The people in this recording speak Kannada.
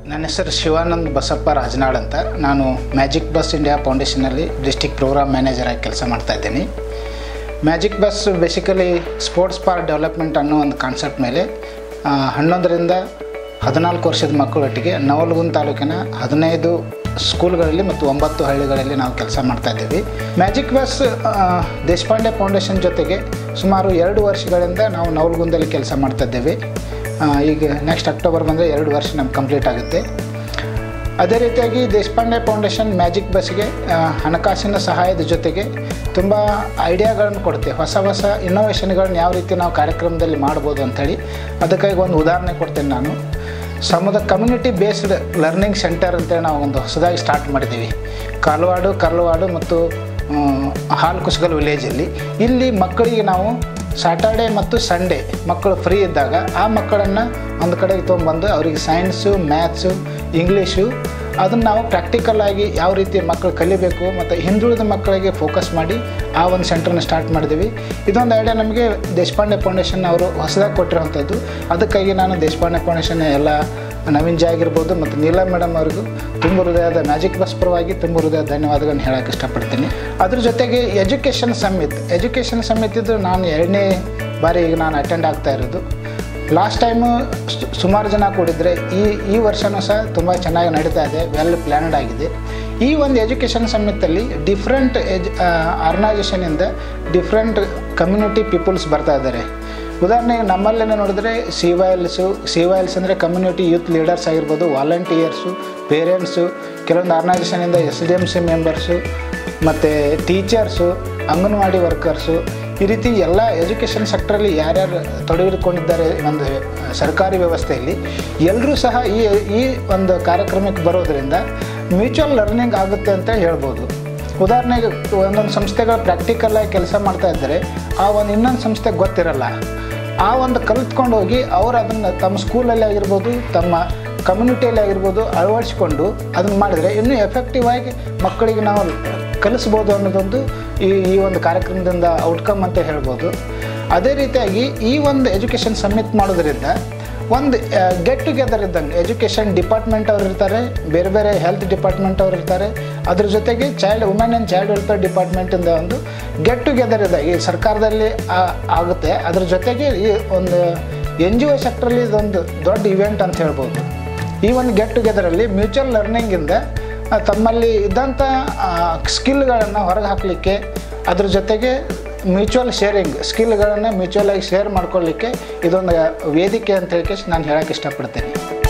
ನನ್ನ ಹೆಸರು ಶಿವಾನಂದ್ ಬಸಪ್ಪ ರಾಜನಾಳ್ ಅಂತ ನಾನು ಮ್ಯಾಜಿಕ್ ಬಸ್ ಇಂಡಿಯಾ ಫೌಂಡೇಶನಲ್ಲಿ ಡಿಸ್ಟಿಕ್ ಪ್ರೋಗ್ರಾಮ್ ಮ್ಯಾನೇಜರ್ ಆಗಿ ಕೆಲಸ ಮಾಡ್ತಾ ಇದ್ದೀನಿ Magic Bus basically sports park development ಅನ್ನೋ ಒಂದು ಕಾನ್ಸೆಪ್ಟ್ ಮೇಲೆ ಆ, ಹನ್ನೊಂದರಿಂದ ಹದಿನಾಲ್ಕು ವರ್ಷದ ಮಕ್ಕಳೊಟ್ಟಿಗೆ ನವಲಗುಂದ ತಾಲೂಕಿನ ಹದಿನೈದು ಸ್ಕೂಲ್ಗಳಲ್ಲಿ ಮತ್ತು ಒಂಬತ್ತು ಹಳ್ಳಿಗಳಲ್ಲಿ ನಾವು ಕೆಲಸ ಮಾಡ್ತಾ ಇದ್ದೀವಿ ಮ್ಯಾಜಿಕ್ ಬಸ್ ಆ, ದೇಶಪಾಂಡೆ ಫೌಂಡೇಶನ್ ಜೊತೆಗೆ ಸುಮಾರು ಎರಡು ವರ್ಷಗಳಿಂದ ನಾವು ನವಲಗುಂದಲ್ಲಿ ಕೆಲಸ ಮಾಡ್ತಾ ಇದ್ದೇವೆ ಆ, ಈಗ ನೆಕ್ಸ್ಟ್ ಅಕ್ಟೋಬರ್ ಬಂದರೆ ಎರಡು ವರ್ಷ ನಮ್ಗೆ ಕಂಪ್ಲೀಟ್ ಆಗುತ್ತೆ ಅದೇ ರೀತಿಯಾಗಿ ದೇಶಪಾಂಡೆ ಫೌಂಡೇಶನ್ ಮ್ಯಾಜಿಕ್ ಬಸ್ಗೆ ಆ, ಹಣಕಾಸಿನ ಸಹಾಯದ ಜೊತೆಗೆ ತುಂಬ ಐಡಿಯಾಗಳನ್ನು ಕೊಡುತ್ತೆ ಹೊಸ ಹೊಸ ಇನ್ನೋವೇಷನ್ಗಳನ್ನ ಯಾವ ರೀತಿ ನಾವು ಕಾರ್ಯಕ್ರಮದಲ್ಲಿ ಮಾಡ್ಬೋದು ಅಂಥೇಳಿ ಅದಕ್ಕಾಗಿ ಒಂದು ಉದಾಹರಣೆ ಕೊಡ್ತೇನೆ ನಾನು ಸಮುದ ಕಮ್ಯುನಿಟಿ ಬೇಸ್ಡ್ ಲರ್ನಿಂಗ್ ಸೆಂಟರ್ ಅಂತೇಳಿ ನಾವು ಒಂದು ಹೊಸದಾಗಿ ಸ್ಟಾರ್ಟ್ ಮಾಡಿದ್ದೀವಿ ಕಾಲವಾಡು ಕರ್ಲವಾಡು ಮತ್ತು ಆ, ಹಾಲ್ ಕುಸ್ಗಲ್ ವಿಲೇಜಲ್ಲಿ ಇಲ್ಲಿ ಮಕ್ಕಳಿಗೆ ನಾವು ಸ್ಯಾಟರ್ಡೆ ಮತ್ತು ಸಂಡೇ ಮಕ್ಕಳು ಫ್ರೀ ಇದ್ದಾಗ ಆ ಮಕ್ಕಳನ್ನು ಒಂದು ಕಡೆಗೆ ತೊಗೊಂಬಂದು ಅವರಿಗೆ ಸೈನ್ಸು ಮ್ಯಾಥ್ಸು ಇಂಗ್ಲೀಷು ಅದನ್ನು ನಾವು ಪ್ರಾಕ್ಟಿಕಲ್ ಆಗಿ ಯಾವ ರೀತಿ ಮಕ್ಕಳು ಕಲಿಬೇಕು ಮತ್ತು ಹಿಂದುಳಿದ ಮಕ್ಕಳಿಗೆ ಫೋಕಸ್ ಮಾಡಿ ಆ ಒಂದು ಸೆಂಟ್ರನ್ನ ಸ್ಟಾರ್ಟ್ ಮಾಡಿದ್ದೀವಿ ಇದೊಂದು ಐಡಿಯಾ ನಮಗೆ ದೇಶಪಾಂಡೆ ಫೌಂಡೇಶನ್ ಅವರು ಹೊಸದಾಗಿ ಕೊಟ್ಟಿರೋವಂಥದ್ದು ಅದಕ್ಕಾಗಿ ನಾನು ದೇಶಪಾಂಡೆ ಫೌಂಡೇಶನ್ ಎಲ್ಲ ನವೀನ್ ಜಾ ಆಗಿರ್ಬೋದು ಮತ್ತು ನೀಲಾ ಮೇಡಮ್ ಅವ್ರಿಗೂ ತುಂಬ ಹೃದಯದ ಮ್ಯಾಜಿಕ್ ಬಸ್ ಪರವಾಗಿ ತುಂಬ ಹೃದಯದ ಧನ್ಯವಾದಗಳನ್ನ ಹೇಳೋಕ್ಕೆ ಇಷ್ಟಪಡ್ತೀನಿ ಅದ್ರ ಜೊತೆಗೆ ಎಜುಕೇಷನ್ ಸಮಿತ್ ಎಜುಕೇಷನ್ ಸಮಿತಿದು ನಾನು ಎರಡನೇ ಬಾರಿ ಈಗ ನಾನು ಅಟೆಂಡ್ ಆಗ್ತಾ ಇರೋದು ಲಾಸ್ಟ್ ಟೈಮು ಸುಮಾರು ಜನ ಕೂಡಿದ್ರೆ ಈ ಈ ವರ್ಷವೂ ಸಹ ತುಂಬ ಚೆನ್ನಾಗಿ ನಡೀತಾ ಇದೆ ವೆಲ್ ಪ್ಲ್ಯಾನ್ಡ್ ಆಗಿದೆ ಈ ಒಂದು ಎಜುಕೇಷನ್ ಸಮಿತಲ್ಲಿ ಡಿಫ್ರೆಂಟ್ ಎಜ್ ಆರ್ಗನೈಸೇಷನಿಂದ ಡಿಫ್ರೆಂಟ್ ಕಮ್ಯುನಿಟಿ ಪೀಪಲ್ಸ್ ಬರ್ತಾ ಇದ್ದಾರೆ ಉದಾಹರಣೆಗೆ ನಮ್ಮಲ್ಲೇ ನೋಡಿದ್ರೆ ಸಿ ವೈಲ್ಸು ಸಿ ವೈಲ್ಸ್ ಅಂದರೆ ಕಮ್ಯುನಿಟಿ ಯೂತ್ ಲೀಡರ್ಸ್ ಆಗಿರ್ಬೋದು ವಾಲಂಟಿಯರ್ಸು ಪೇರೆಂಟ್ಸು ಕೆಲವೊಂದು ಆರ್ಗನೈಸೇಷನಿಂದ S D M C members ಮತ್ತು ಟೀಚರ್ಸು ಅಂಗನವಾಡಿ ವರ್ಕರ್ಸು ಈ ರೀತಿ ಎಲ್ಲ ಎಜುಕೇಷನ್ ಸೆಕ್ಟ್ರಲ್ಲಿ ಯಾರ್ಯಾರು ತೊಡಗಿಕೊಂಡಿದ್ದಾರೆ ಒಂದು ಸರ್ಕಾರಿ ವ್ಯವಸ್ಥೆಯಲ್ಲಿ ಎಲ್ಲರೂ ಸಹ ಈ ಈ ಒಂದು ಕಾರ್ಯಕ್ರಮಕ್ಕೆ ಬರೋದರಿಂದ ಮ್ಯೂಚುವಲ್ ಲರ್ನಿಂಗ್ ಆಗುತ್ತೆ ಅಂತ ಹೇಳ್ಬೋದು ಉದಾಹರಣೆಗೆ ಒಂದೊಂದು ಸಂಸ್ಥೆಗಳು ಪ್ರಾಕ್ಟಿಕಲಾಗಿ ಕೆಲಸ ಮಾಡ್ತಾ ಇದ್ದರೆ ಆ ಒಂದು ಇನ್ನೊಂದು ಸಂಸ್ಥೆಗೆ ಗೊತ್ತಿರಲ್ಲ ಆ ಒಂದು ಕಲಿತ್ಕೊಂಡು ಹೋಗಿ ಅವರು ಅದನ್ನು ತಮ್ಮ ಸ್ಕೂಲಲ್ಲಿ ಆಗಿರ್ಬೋದು ತಮ್ಮ ಕಮ್ಯುನಿಟಿಯಲ್ಲಿ ಆಗಿರ್ಬೋದು ಅಳವಡಿಸ್ಕೊಂಡು ಅದನ್ನು ಮಾಡಿದರೆ ಇನ್ನೂ ಎಫೆಕ್ಟಿವ್ ಆಗಿ ಮಕ್ಕಳಿಗೆ ನಾವು ಕಲಿಸ್ಬೋದು ಅನ್ನೋದೊಂದು ಈ ಈ ಒಂದು ಕಾರ್ಯಕ್ರಮದಿಂದ ಔಟ್ಕಮ್ ಅಂತ ಹೇಳ್ಬೋದು ಅದೇ ರೀತಿಯಾಗಿ ಈ ಒಂದು ಎಜುಕೇಷನ್ ಸಬ್ಮಿಟ್ ಮಾಡೋದ್ರಿಂದ ಒಂದು ಗೆಟ್ ಟುಗೆದರ್ ಇದ್ದಂಗೆ ಎಜುಕೇಷನ್ ಡಿಪಾರ್ಟ್ಮೆಂಟ್ ಅವ್ರು ಇರ್ತಾರೆ ಬೇರೆ ಬೇರೆ ಹೆಲ್ತ್ ಡಿಪಾರ್ಟ್ಮೆಂಟ್ ಅವ್ರು ಇರ್ತಾರೆ ಅದ್ರ ಜೊತೆಗೆ child women and child welfare ಡಿಪಾರ್ಟ್ಮೆಂಟಿಂದ ಒಂದು ಗೆಟ್ ಟುಗೆದರ್ ಇದೆ ಈ ಸರ್ಕಾರದಲ್ಲಿ ಆ- ಆಗುತ್ತೆ ಅದ್ರ ಜೊತೆಗೆ ಈ ಒಂದು ಎನ್ ಜಿ ಒ ಸೆಕ್ಟ್ರಲ್ಲಿ ಇದೊಂದು ದೊಡ್ಡ ಇವೆಂಟ್ ಅಂತ ಹೇಳ್ಬೋದು ಈ ಒಂದು ಗೆಟ್ ಟುಗೆದರಲ್ಲಿ ಮ್ಯೂಚುವಲ್ ಲರ್ನಿಂಗಿಂದ ಆ, ತಮ್ಮಲ್ಲಿ ಇದ್ದಂಥ ಸ್ಕಿಲ್ಗಳನ್ನು ಹೊರಗೆ ಹಾಕಲಿಕ್ಕೆ ಅದ್ರ ಜೊತೆಗೆ ಮ್ಯೂಚುವಲ್ ಶೇರಿಂಗ್ ಸ್ಕಿಲ್ಗಳನ್ನು ಮ್ಯೂಚುವಲ್ ಆಗಿ ಶೇರ್ ಮಾಡ್ಕೊಳ್ಳಿಕ್ಕೆ ಇದೊಂದು ವೇದಿಕೆ ಅಂತ ಹೇಳಿ ನಾನು ಹೇಳೋಕ್ಕೆ ಇಷ್ಟಪಡ್ತೀನಿ